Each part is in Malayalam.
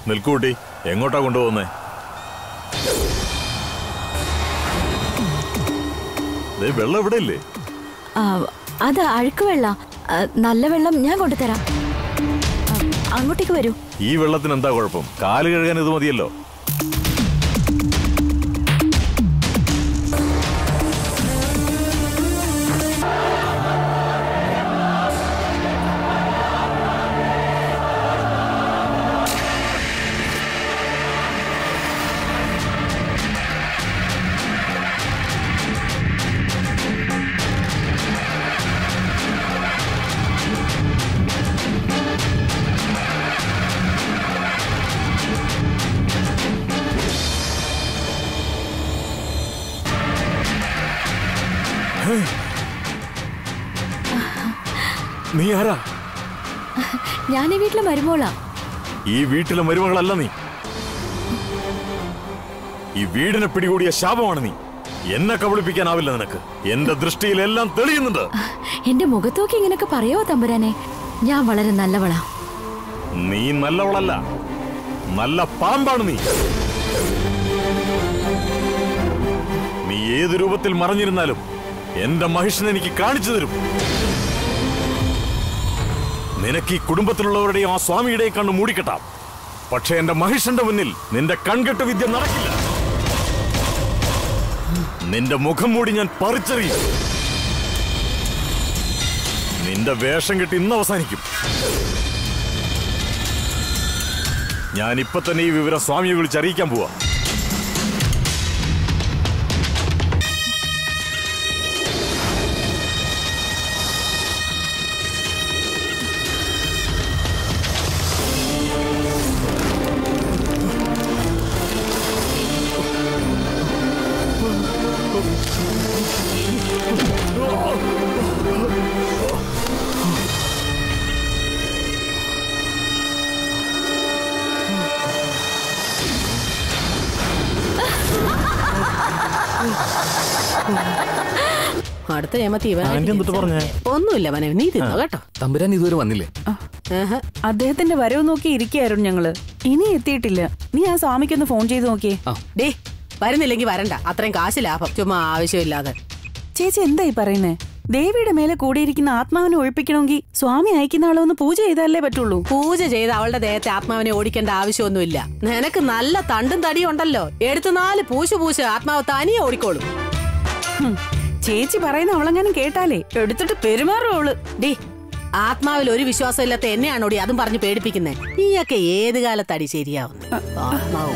നിൽക്കൂട്ടി എങ്ങോട്ടാ കൊണ്ടുപോകുന്നേ ദേ, വെള്ളം ഇവിടെ ഇല്ലേ ആ, അത് അഴുക്ക് വെള്ള നല്ല വെള്ളം ഞാൻ കൊണ്ടുതരാം ആ, അങ്ങോട്ടേക്ക് വരൂ ഈ വെള്ളത്തിന് എന്താ കുഴപ്പം കാല് കഴുകാൻ ഇത് മതിയല്ലോ നീ ആരാ ഞാൻ ഈ വീട്ടിലെ മരുമോളാ ഈ വീട്ടിലെ മരുമകളല്ല നീ ഈ വീടിനെ പിടികൂടിയ ശാപമാണ് നീ എന്നെ കബളിപ്പിക്കാനാവില്ല നിനക്ക് എന്റെ ദൃഷ്ടിയിൽ എല്ലാം തെളിയുന്നുണ്ട് എന്റെ മുഖത്തോക്കി ഇങ്ങനൊക്കെ പറയോ തമ്പുരാനെ ഞാൻ വളരെ നല്ലവളാ നീ നല്ലവളല്ല നല്ല പാമ്പാണ് നീ നീ ഏത് രൂപത്തിൽ മറഞ്ഞിരുന്നാലും എന്റെ മഹിഷനെ എനിക്ക് കാണിച്ചു തരും നിനക്ക് ഈ കുടുംബത്തിലുള്ളവരുടെയും ആ സ്വാമിയുടെയും കണ്ണ് മൂടിക്കെട്ടാം പക്ഷെ എന്റെ മഹിഷന്റെ മുന്നിൽ നിന്റെ കൺകെട്ട് വിദ്യ നടക്കില്ല നിന്റെ മുഖം മൂടി ഞാൻ പറിച്ചെറിയും നിന്റെ വേഷം കെട്ടി ഇന്ന് അവസാനിക്കും ഞാൻ ഇപ്പൊ തന്നെ ഈ വിവരം സ്വാമിയെ വിളിച്ച് അറിയിക്കാൻ പോവാ അടുത്ത ജമത്തി ഇവൻ ആന്റി എന്നിട്ട് പറഞ്ഞേ ഒന്നുമില്ല മനെ നീ തിന്നോ കേട്ടോ തമ്പുരാൻ ഇതുവരെ വന്നില്ലേ ഏഹ്. അദ്ദേഹത്തിന്റെ വരവ് നോക്കി ഇരിക്കായിരുന്നു ഞങ്ങള് ഇനി എത്തിയിട്ടില്ല നീ ആ സ്വാമിക്കൊന്ന് ഫോൺ ചെയ്ത് നോക്കിയേ ഡേ വരുന്നില്ലെങ്കിൽ വരണ്ട അത്രയും കാശ് ലാഭം ചുമ്മാ ആവശ്യമില്ലാതെ ചേച്ചി എന്തായി പറയുന്നേ ദേവിയുടെ മേലെ കൂടിയിരിക്കുന്ന ആത്മാവിനെ ഒഴിപ്പിക്കണമെങ്കിൽ സ്വാമി അയക്കുന്ന ആളെ ഒന്ന് പൂജ ചെയ്താലേ പറ്റുള്ളൂ പൂജ ചെയ്ത് അവളുടെ ദേഹത്തെ ആത്മാവിനെ ഓടിക്കേണ്ട ആവശ്യമൊന്നുമില്ല നിനക്ക് നല്ല തണ്ടും തടിയും ഉണ്ടല്ലോ എടുത്ത് നാല് പൂശു പൂശ് ആത്മാവ് തനിയെ ഓടിക്കോളും ഹും, ചേച്ചി പറയുന്ന അവളെങ്ങാനും കേട്ടാലേ എടുത്തിട്ട് പെരുമാറും അവള് ഡേ ആത്മാവിൽ ഒരു വിശ്വാസം ഇല്ലാത്ത എന്നെയാണോടി അതും പറഞ്ഞ് പേടിപ്പിക്കുന്നേ നീയൊക്കെ ഏത് കാലത്തടി ശരിയാവുന്നത് ആത്മാവ്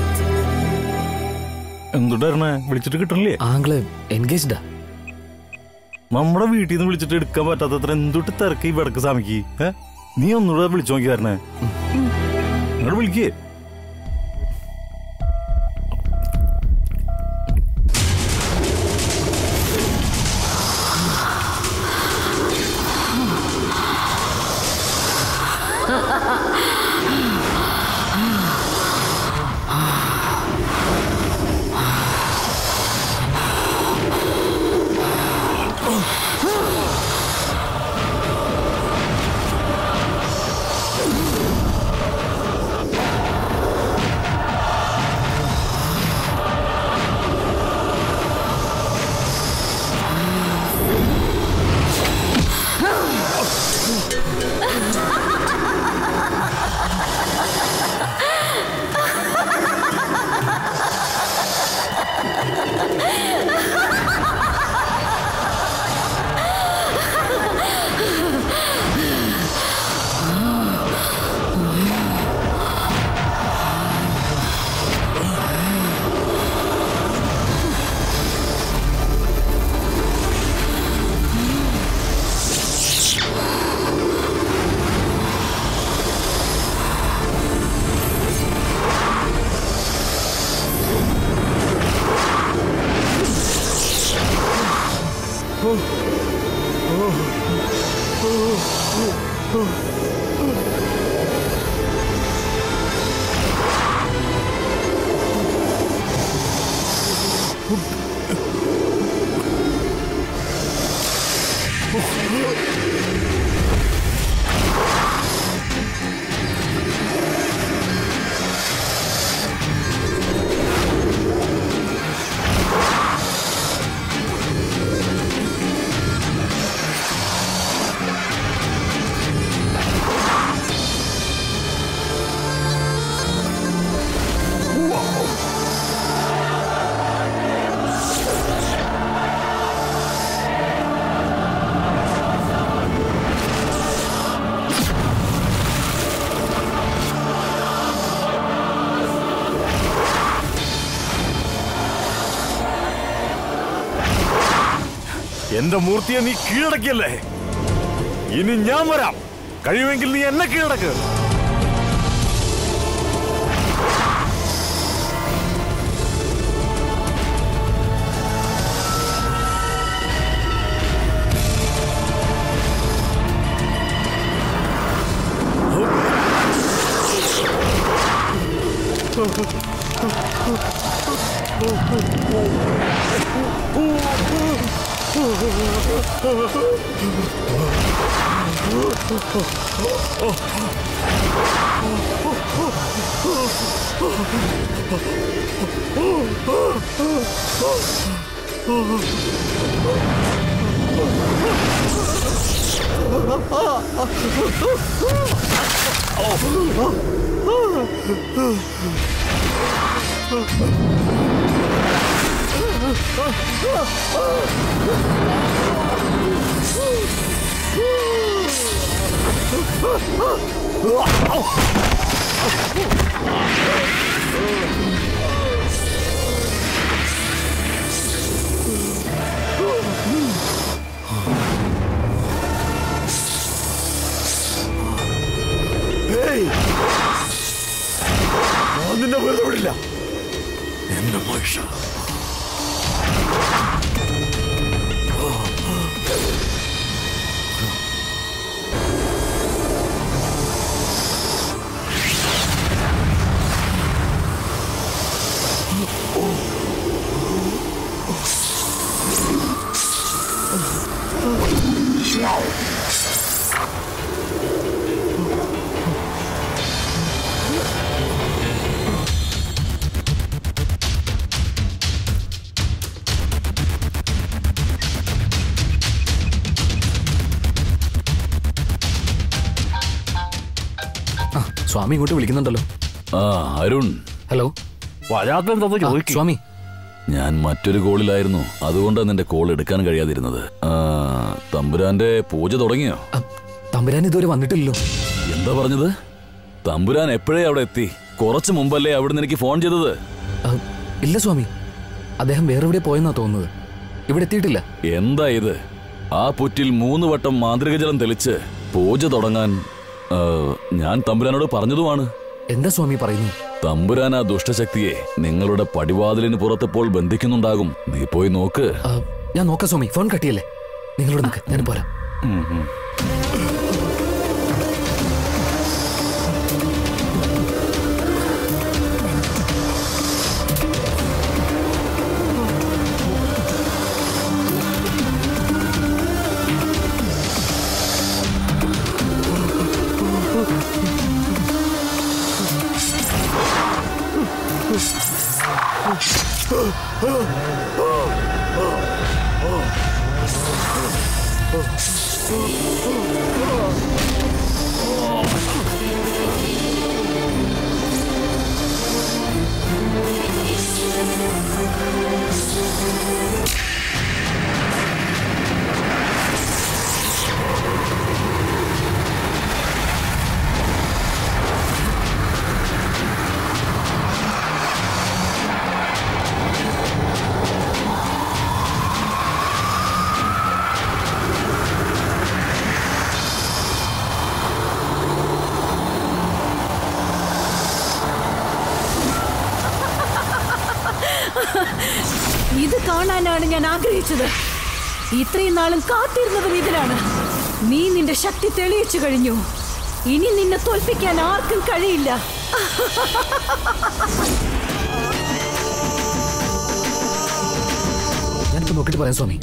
എന്തുട്ടായിരുന്നേ വിളിച്ചിട്ട് കിട്ടണില്ലേ ആംഗ്ലേ എൻഗേജ്ഡാ നമ്മുടെ വീട്ടിൽ നിന്ന് വിളിച്ചിട്ട് എടുക്കാൻ പറ്റാത്തത്ര എന്തുട്ട് തിരക്ക് ഈ വടക്ക് സ്വാമിക്ക് ഏ? നീ ഒന്നുകൂടെ വിളിച്ചു നോക്കി വരണേ ഇങ്ങോട്ട് വിളിക്കേ എന്റെ മൂർത്തിയെ നീ കീഴടക്കിയല്ലേ ഇനി ഞാൻ വരാം കഴിയുമെങ്കിൽ നീ എന്നെ കീഴടക്ക് ഏയ്! ഞാൻ നിന്നെ വെറുതെ വിടില്ല എന്റെ മഹിഷ ആ സ്വാമി ഇങ്ങോട്ട് വിളിക്കുന്നുണ്ടല്ലോ ആ അരുൺ ഹലോ വരാത്തെന്താ ആ, ചോദിക്കും സ്വാമി ഞാൻ മറ്റൊരു കോളിലായിരുന്നു അതുകൊണ്ടാണ് നിന്റെ കോൾ എടുക്കാൻ കഴിയാതിരുന്നത് ആ, തമ്പുരാന്റെ പൂജ തുടങ്ങിയോ ആ, തമ്പുരാൻ ഇതുവരെ വന്നിട്ടില്ലല്ലോ എന്താ പറഞ്ഞത് തമ്പുരാൻ എപ്പോഴേ അവിടെ എത്തി കുറച്ചു മുമ്പല്ലേ അവിടുന്ന് എനിക്ക് ഫോൺ ചെയ്തത് ആ, ഇല്ല സ്വാമി അദ്ദേഹം വേറെ എവിടെ പോയെന്നാ തോന്നുന്നത് ഇവിടെ എത്തിയിട്ടില്ല എന്താ ഇത് ആ പുറ്റിൽ മൂന്ന് വട്ടം മാന്ത്രിക ജലം തെളിച്ച് പൂജ തുടങ്ങാൻ ആ, ഞാൻ തമ്പുരാനോട് പറഞ്ഞതുമാണ് എന്താ സ്വാമി പറയുന്നു തമ്പുരാൻ ആ ദുഷ്ടശക്തിയെ നിങ്ങളുടെ പടിവാതിലിന് പുറത്തിപ്പോൾ ബന്ധിക്കുന്നുണ്ടാകും നീ പോയി നോക്ക് ആ, ഞാൻ നോക്കാം സ്വാമി ഫോൺ കട്ടിയല്ലേ നിങ്ങളോട് നിൽക്ക് ഞാൻ പോരാ ഇത് കാണാനാണ് ഞാൻ ആഗ്രഹിച്ചത് ഇത്രയും നാളും കാത്തിരുന്നതും ഇതിനാണ് നീ നിന്റെ ശക്തി തെളിയിച്ചു കഴിഞ്ഞു ഇനി നിന്നെ തോൽപ്പിക്കാൻ ആർക്കും കഴിയില്ല ഞാനിപ്പോ നോക്കിയിട്ട് പറയാം സ്വാമി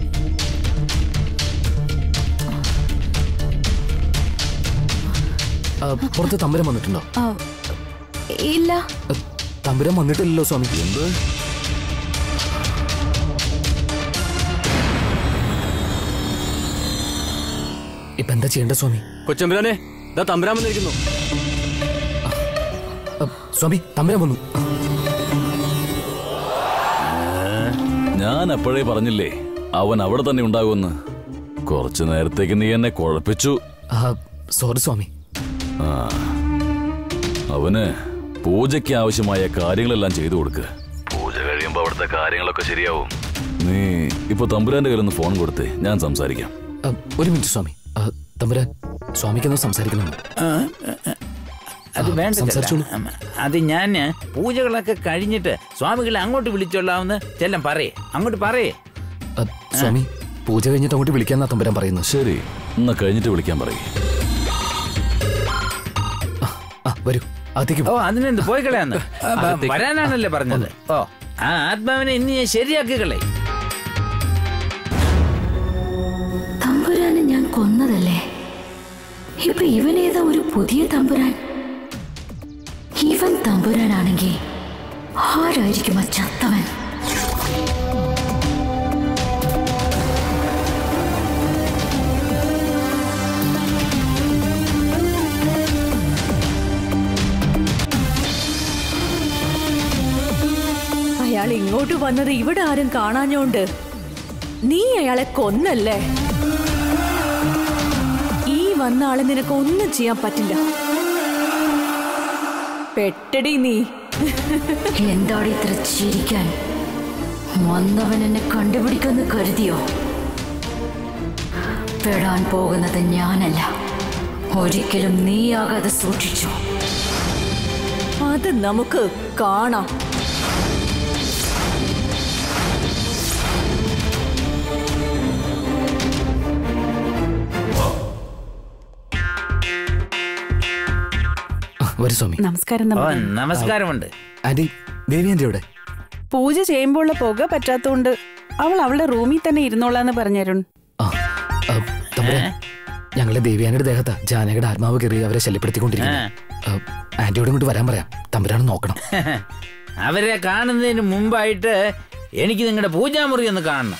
ആ, പുറത്ത് തമ്പുരം വന്നിട്ടുണ്ടോ ആ, ഇല്ല ആ, തമ്പുരം വന്നിട്ടില്ലല്ലോ സ്വാമി എന്ത് ഇപ്പൊ എന്താ ചെയ്യേണ്ട സ്വാമി കൊച്ചമ്പുരാനെ ഇതാ തമ്പുരാൻ വന്നിരിക്കുന്നു ആ, സ്വാമി തമ്പുരം വന്നു ഞാൻ അപ്പോഴേ പറഞ്ഞില്ലേ അവൻ അവിടെ തന്നെ ഉണ്ടാകുമെന്ന് കുറച്ചു നേരത്തേക്ക് നീ എന്നെ കുഴപ്പിച്ചു ആ, സോറി സ്വാമി ആ അവന് പൂജയ്ക്ക് ആവശ്യമായ കാര്യങ്ങളെല്ലാം ചെയ്തു കൊടുക്ക് പൂജ കഴിയുമ്പോ അവിടുത്തെ കാര്യങ്ങളൊക്കെ ശരിയാവും നീ ഇപ്പൊ തമ്പുരാന്റെ കയ്യിൽ നിന്ന് ഫോൺ കൊടുത്തേ ഞാൻ സംസാരിക്കാം ആ, ഒരു മിനിറ്റ് സ്വാമി ആ, തമ്പുരാൻ സ്വാമിക്കൊന്ന് സംസാരിക്കുന്നുണ്ട് അത് ആ, വേണ്ട സംസാരിച്ചോളൂ. ചെല്ലാ. അത് ഞാൻ പൂജകളൊക്കെ കഴിഞ്ഞിട്ട് സ്വാമികളെ അങ്ങോട്ട് വിളിച്ചോളാമെന്ന് ചെല്ലം പറയേ അങ്ങോട്ട് പറയേ ആ, സ്വാമി പൂജ കഴിഞ്ഞിട്ട് അങ്ങോട്ട് വിളിക്കാന്നാ തമ്പുരാൻ പറയുന്നത് ശരി എന്നാ കഴിഞ്ഞിട്ട് വിളിക്കാൻ പറയും ആ വരൂ അകത്തേക്ക് ഓ പോ. അതിനെന്ത് പോയി കളയാന്ന് അകത്തേക്ക്. വരാനാണല്ലേ പറഞ്ഞത് ഓ ആ ആത്മാവിനെ ഇന്ന് ഞാൻ ശരിയാക്കി കളെ തമ്പുരാനെ ഞാൻ കൊന്നതല്ലേ ഇപ്പൊ ഇവനേതാ ഒരു പുതിയ തമ്പുരാൻ ഇവൻ തമ്പുരാനാണെങ്കിൽ ആരായിരിക്കും ആ ചത്തവൻ അയാൾ ഇങ്ങോട്ട് വന്നത് ഇവിടെ ആരും കാണാഞ്ഞോണ്ട് നീ അയാളെ കൊന്നല്ലേ ഈ വന്ന ആളെ നിനക്ക് ഒന്നും ചെയ്യാൻ പറ്റില്ല പെട്ടടി നീ എന്താണ് ഇത്ര ചിരിക്കാൻ വന്നവൻ എന്നെ കണ്ടുപിടിക്കുമെന്ന് കരുതിയോ പെടാൻ പോകുന്നത് ഞാനല്ല ഒരിക്കലും നീയാകാതെ സൂക്ഷിച്ചു അത് നമുക്ക് കാണാം ആ, വരൂ സ്വാമി നമസ്കാരം ഓ തമ്പുരാൻ നമസ്കാരമുണ്ട് ആന്റി ദേവി ആന്റി എവിടെ പൂജ ചെയ്യുമ്പോഴുള്ള പുക പറ്റാത്തോണ്ട് അവൾ അവളുടെ റൂമിൽ തന്നെ ഇരുന്നോളാന്ന് പറഞ്ഞരുൺ ആ ആ, തമ്പുരാൻ ഞങ്ങളെ ദേവിയാനയുടെ ദേഹത്താ ജാനകയുടെ ആത്മാവ് കയറി അവരെ ശല്യപ്പെടുത്തിക്കൊണ്ടിരിക്കുന്നു ആന്റിയോട് ഇങ്ങോട്ട് വരാൻ പറയാം തമ്പുരാണ് നോക്കണം അവരെ കാണുന്നതിന് മുമ്പായിട്ട് എനിക്ക് നിങ്ങളുടെ പൂജാമുറി ഒന്ന് കാണണം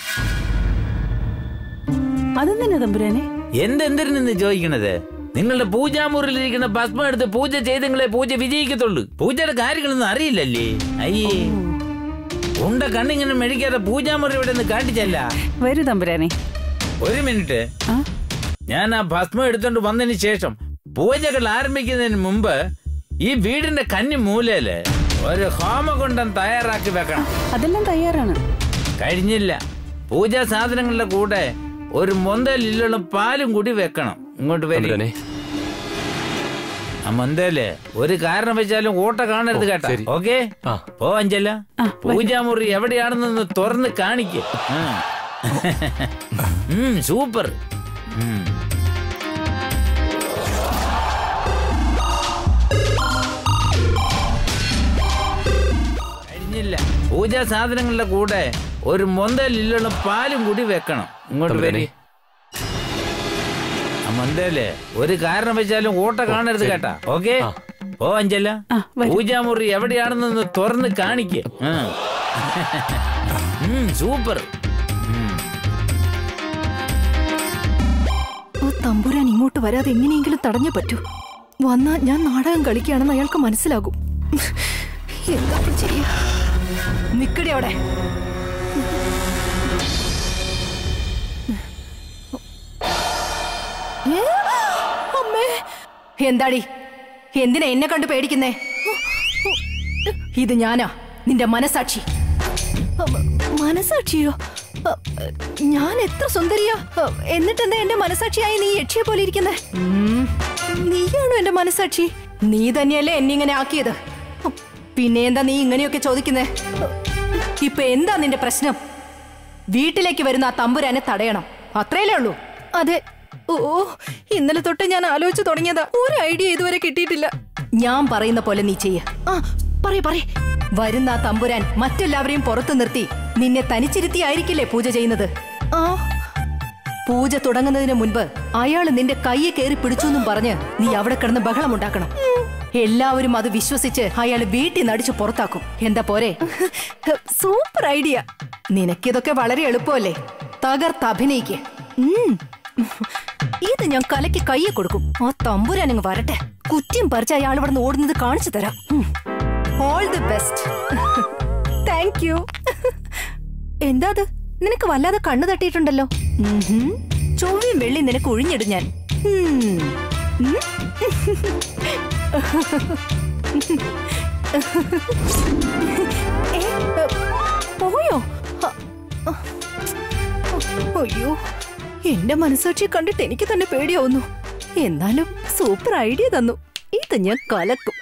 അതെന്തിനാ തമ്പുരാനെ എന്തെന്തിനെന്ന് ചോദിക്കണത് നിങ്ങളുടെ പൂജാമുറിയിൽ ഇരിക്കുന്ന ഭസ്മം എടുത്ത് പൂജ ചെയ്തെങ്കിലേ പൂജ വിജയിക്കത്തുള്ളൂ പൂജയുടെ കാര്യങ്ങളൊന്നും അറിയില്ലല്ലേ അയ്യേ ഉണ്ട കണ്ണിങ്ങനെ മെഴിക്കാതെ പൂജാമുറി ഇവിടെ നിന്ന് കാട്ടിച്ചല്ല വരൂ തമ്പുരാനെ ഒരു മിനിറ്റ് ആ ഞാൻ ആ ഭസ്മം എടുത്തോണ്ട് വന്നതിന് ശേഷം പൂജകൾ ആരംഭിക്കുന്നതിന് മുമ്പ് ഈ വീടിന്റെ കന്നി മൂലയില് ഒരു ഹോമകുണ്ടം തയ്യാറാക്കി വെക്കണം അതെല്ലാം തയ്യാറാണ് കഴിഞ്ഞില്ല പൂജാ സാധനങ്ങളുടെ കൂടെ ഒരു മൊന്തലില്ലുള്ള പാലും കൂടി വെക്കണം ഇങ്ങോട്ട് വരും ആ മൊന്തല് ഒരു കാരണം വെച്ചാലും ഓട്ട കാണരുത് കേട്ടോ ഓക്കെ പോ അഞ്ചല്ല ആ, പൂജാമുറി എവിടെയാണെന്നൊന്ന് തുറന്ന് കാണിക്ക് ആ. ഉം, സൂപ്പർ ഉം. കഴിഞ്ഞില്ല പൂജാ സാധനങ്ങളുടെ കൂടെ ഒരു മൊന്തലില്ലുള്ള പാലും കൂടി വെക്കണം ഇങ്ങോട്ട് വരി ആ മൊന്തല് ഒരു കാരണം വെച്ചാലും ഓട്ട കാണരുത് കേട്ടാ ഓക്കെ ഓ അഞ്ചല്ല ആ, വരൂ. പൂജാമുറി എവിടെയാണെന്നൊന്ന് തുറന്ന് കാണിക്ക് ആ. ഉം, സൂപ്പർ ഉം. ആ തമ്പുരാൻ ഇങ്ങോട്ട് വരാതെ എങ്ങനെയെങ്കിലും തടഞ്ഞു പറ്റൂ വന്നാ ഞാൻ നാടകം കളിക്കുകയാണെന്ന് അയാൾക്ക് മനസ്സിലാകും എന്താ ഇപ്പൊ ചെയ്യാ നിക്കടി അവിടെ ഏ? അമ്മേ എന്താടി എന്തിനാ എന്നെ കണ്ട് പേടിക്കുന്നേ ഇത് ഞാനാ നിന്റെ മനസാക്ഷി അമ്മ, മനസാക്ഷിയോ അ, ഞാൻ എത്ര സുന്ദരിയാ അ, എന്നിട്ടെന്താ എന്റെ മനസാക്ഷിയായി നീ യക്ഷിയെ പോലെ ഇരിക്കുന്നേ നീയാണോ എന്റെ മനസാക്ഷി നീ തന്നെയല്ലേ എന്നെ ഇങ്ങനെ ആക്കിയത് അ, പിന്നെ എന്താ നീ ഇങ്ങനെയൊക്കെ ചോദിക്കുന്നേ അ, ഇപ്പൊ എന്താ നിന്റെ പ്രശ്നം വീട്ടിലേക്ക് വരുന്ന ആ തമ്പുരാനെ തടയണം അത്രയല്ലേ ഉള്ളൂ അതെ ഓ ഇന്നലെ തൊട്ട് ഞാൻ ആലോചിച്ചു തുടങ്ങിയതാ ഒരു ഐഡിയ ഇതുവരെ കിട്ടിയിട്ടില്ല ഞാൻ പറയുന്ന പോലെ നീ ചെയ്യ ആ പറയ പറയ വരുന്ന ആ തമ്പുരാൻ മറ്റെല്ലാവരെയും പുറത്തു നിർത്തി നിന്നെ തനിച്ചിരുത്തിയായിരിക്കില്ലേ പൂജ ചെയ്യുന്നത് ആ പൂജ തുടങ്ങുന്നതിന് മുൻപ് അയാൾ നിന്റെ കയ്യെ കയറി പിടിച്ചു എന്നും പറഞ്ഞ് നീ അവിടെ കിടന്ന് ബഹളമുണ്ടാക്കണം എല്ലാവരും അത് വിശ്വസിച്ച് അയാൾ വീട്ടിൽ നടിച്ചു പുറത്താക്കും എന്താ പോരെ സൂപ്പർ ഐഡിയ നിനക്കിതൊക്കെ വളരെ എളുപ്പമല്ലേ തകർത്ത് അഭിനയിക്ക് ഉം. ഇത് ഞാൻ കലയ്ക്ക് കയ്യെ കൊടുക്കും ആ തമ്പുരാൻ അങ്ങ് വരട്ടെ കുറ്റം പറിച്ച അയാൾ ഇവിടെ നിന്ന് ഓടുന്നത് കാണിച്ചു തരാം all the best thank you എന്താ അത് നിനക്ക് വല്ലാതെ കണ്ണു തട്ടിയിട്ടുണ്ടല്ലോ ഉംഹും. ചൊവ്വയും വെള്ളി നിനക്ക് ഒഴിഞ്ഞിടും ഞാൻ ഉം. ഉം. ഏ, ഏ, പോയോ അ, അ. അയ്യോ എന്റെ മനസാക്ഷി കണ്ടിട്ട് എനിക്ക് തന്നെ പേടിയാവുന്നു എന്നാലും സൂപ്പർ ഐഡിയ തന്നു ഇത് ഞാൻ കലക്കും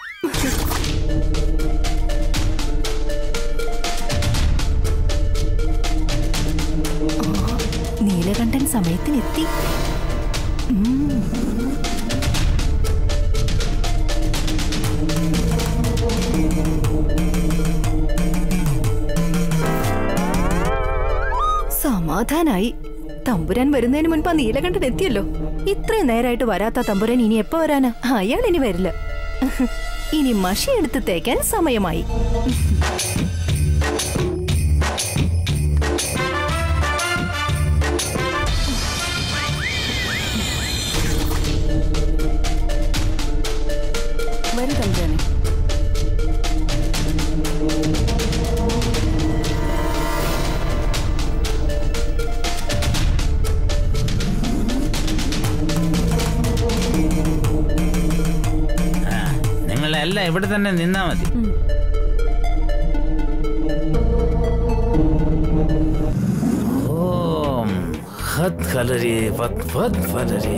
ആ, നീലകണ്ഠൻ സമയത്തിനെത്തി ഉം. സമാധാനായി തമ്പുരാൻ വരുന്നതിന് മുൻപ് ആ നീലകണ്ഠൻ എത്തിയല്ലോ ഇത്രയും നേരമായിട്ട് വരാത്ത തമ്പുരാൻ ഇനി എപ്പോ വരാനാ അയാൾ ഇനി വരില്ല ഇനി മഷി എടുത്ത് തേക്കാൻ സമയമായി വരൂ തമ്പുരാനെ നിങ്ങളെല്ലാം ഇവിടെ തന്നെ നിന്നാ മതി ഓം ഹത് ഫലരേ ഫത് ഫത് ഫലരേ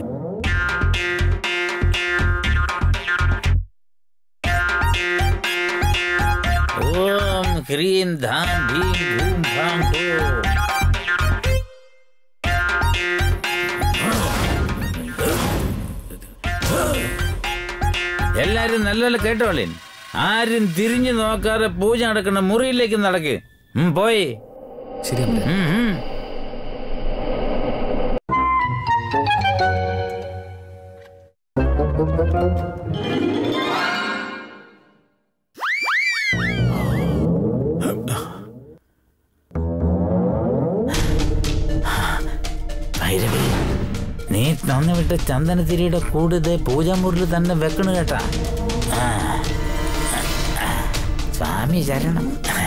ഓം ഹ്രീം ധാം ഭീം ഭൂം ഭാം ഹോ എല്ലാരും നല്ലപോലെ കേട്ടോളീൻ ആരും തിരിഞ്ഞു നോക്കാതെ പൂജ നടക്കുന്ന മുറിയിലേക്ക് നടക്ക് ഉം, പോയി ശരി അമ്മേ ഉം, ഉം. ഭൈരവി നീ തന്നുവിട്ട ചന്ദനത്തിരിയുടെ കൂടുതൽ പൂജാമുറിൽ തന്നെ വെക്കണ കേട്ടാ ആ. സ്വാമി ശരണം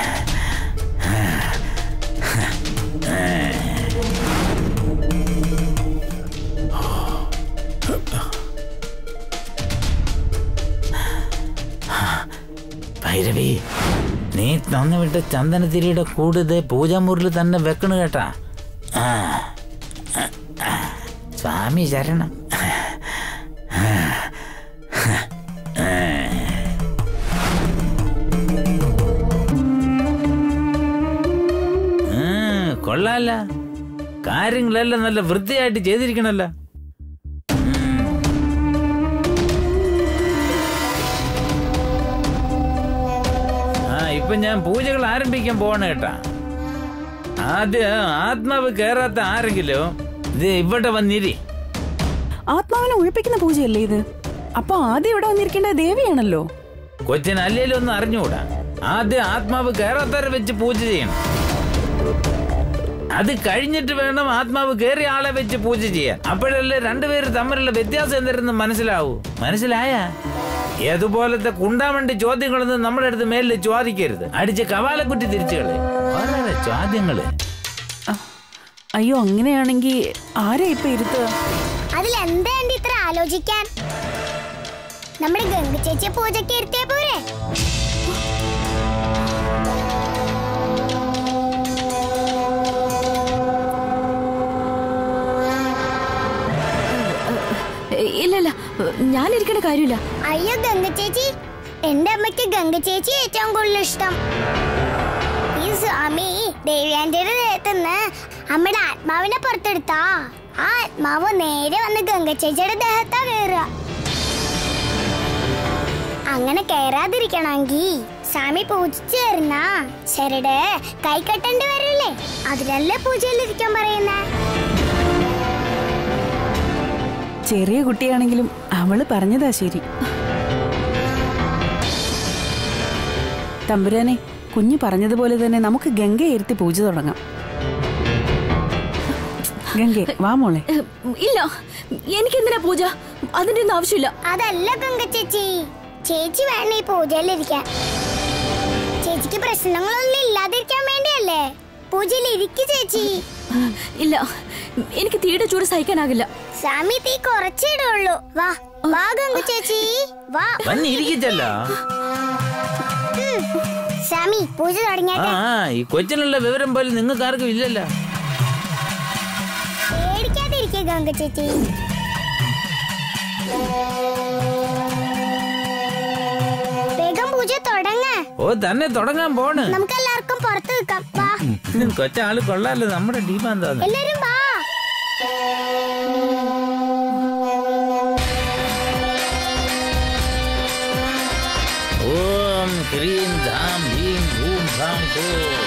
ഭൈരവി നീ തന്നുവിട്ട ചന്ദനത്തിരിയുടെ കൂടുതൽ പൂജാമുറിൽ തന്നെ വെക്കണ കേട്ടാ ആ സ്വാമി ശരണം ഉം, കൊള്ളാല്ല കാര്യങ്ങളെല്ലാം നല്ല വൃത്തിയായിട്ട് ചെയ്തിരിക്കണല്ല ആ ഇപ്പൊ ഞാൻ പൂജകൾ ആരംഭിക്കാൻ പോവാണ് കേട്ടാ ആദ്യം ആത്മാവ് കേറാത്ത ആരെങ്കിലും ഇത് ഇവിടെ വന്നിരി ആത്മാവിനെ ഒഴിപ്പിക്കുന്ന പൂജയല്ലേ ഇത് അപ്പൊ ആദ്യം ഇവിടെ വന്നിരിക്കേണ്ടത് ദേവിയാണല്ലോ കൊച്ചിന് അല്ലേലും ഒന്നും അറിഞ്ഞുകൂടാ ആദ്യം ആത്മാവ് കയറാത്തവരെ വെച്ച് പൂജ ചെയ്യണം അത് കഴിഞ്ഞിട്ട് വേണം ആത്മാവ് കയറിയ ആളെ വെച്ച് പൂജ ചെയ്യാൻ അപ്പോഴല്ലേ രണ്ടുപേര് തമ്മിലുള്ള വ്യത്യാസം എന്തായിരുന്നു മനസ്സിലാവൂ മനസ്സിലായ ഏതുപോലത്തെ കുണ്ടാമണ്ടി ചോദ്യങ്ങളൊന്നും നമ്മുടെ അടുത്ത് മേലിൽ ചോദിക്കരുത് അടിച്ച് കവാലക്കുറ്റി തിരിച്ചു കളി വളരെ ചോദ്യങ്ങള് അയ്യോ അങ്ങനെയാണെങ്കിൽ ആരാ ഇപ്പൊ ഇരുത്തുക അതിലെന്താണ്ട് ഇത്ര ആലോചിക്കാൻ നമ്മുടെ ഗംഗ ചേച്ചിയെ പൂജയ്ക്ക് ഇരുത്തിയ പോരെ ഇല്ല ഇല്ല ഞാനിരിക്കേണ്ട കാര്യമില്ല അയ്യോ ഗംഗ ചേച്ചി എന്റെ അമ്മയ്ക്ക് ഗംഗ ചേച്ചി ഏറ്റവും കൂടുതൽ ഇഷ്ടം ഈ സ്വാമി ദേവ്യാന്റെ ദേഹത്തുനിന്ന് അമ്മയുടെ ആത്മാവിനെ പുറത്തെടുത്താ ആ ആത്മാവ് നേരെ വന്ന് ഗംഗ ചേച്ചിയുടെ ദേഹത്താ കയറുക അങ്ങനെ കയറാതിരിക്കണമെങ്കിൽ സ്വാമി പൂജിച്ചു തരുന്ന ശരട് കൈ കെട്ടേണ്ടി വരില്ലേ അതിലല്ലേ പൂജയിലിരിക്കാൻ പറയുന്നേ ചെറിയ കുട്ടിയാണെങ്കിലും അവള് പറഞ്ഞതാ ശരി തമ്പുരാനെ കുഞ്ഞു പറഞ്ഞതുപോലെ തന്നെ നമുക്ക് ഗംഗയെ ഇരുത്തി പൂജ തുടങ്ങാം ഗംഗെ വാ മോളെ ഇല്ല എനിക്കെന്തിനാ പൂജ അതിന്റെ ഒന്നും ആവശ്യമില്ല അതല്ല ഗംഗ ചേച്ചി ചേച്ചി വേണം ഈ പൂജയിലിരിക്കാൻ ചേച്ചിക്ക് പ്രശ്നങ്ങളൊന്നും ഇല്ലാതിരിക്കാൻ വേണ്ടിയല്ലേ പൂജയിൽ ഇരിക്കു ചേച്ചി ഇല്ല എനിക്ക് തീയുടെ ചൂട് സഹിക്കാനാകില്ല സ്വാമി തീ കുറച്ചിടുള്ളൂ വാ വാ ഗംഗ ചേച്ചി വാ വന്നിരിക്കല്ലോ ഉം. സ്വാമി പൂജ ആ തുടങ്ങിയാട്ടെ ആ, ഈ കൊച്ചിനുള്ള വിവരം പോലും നിങ്ങൾക്ക് ആർക്കും ഇല്ലല്ലോ വെക്കേ ഗംഗ ചേച്ചി വേഗം പൂജ തുടങ്ങ ഓ തന്നെ തുടങ്ങാൻ പോണ് നമുക്ക് എല്ലാവർക്കും പുറത്ത് നിൽക്കാം വാ കൊച്ചാള് കൊള്ളാലോ നമ്മുടെ ടീമാന്താന്ന് എല്ലാരും വാ ഓം ക്രീം ധാം ഭീം ഭൂം ഭാം ഭൂ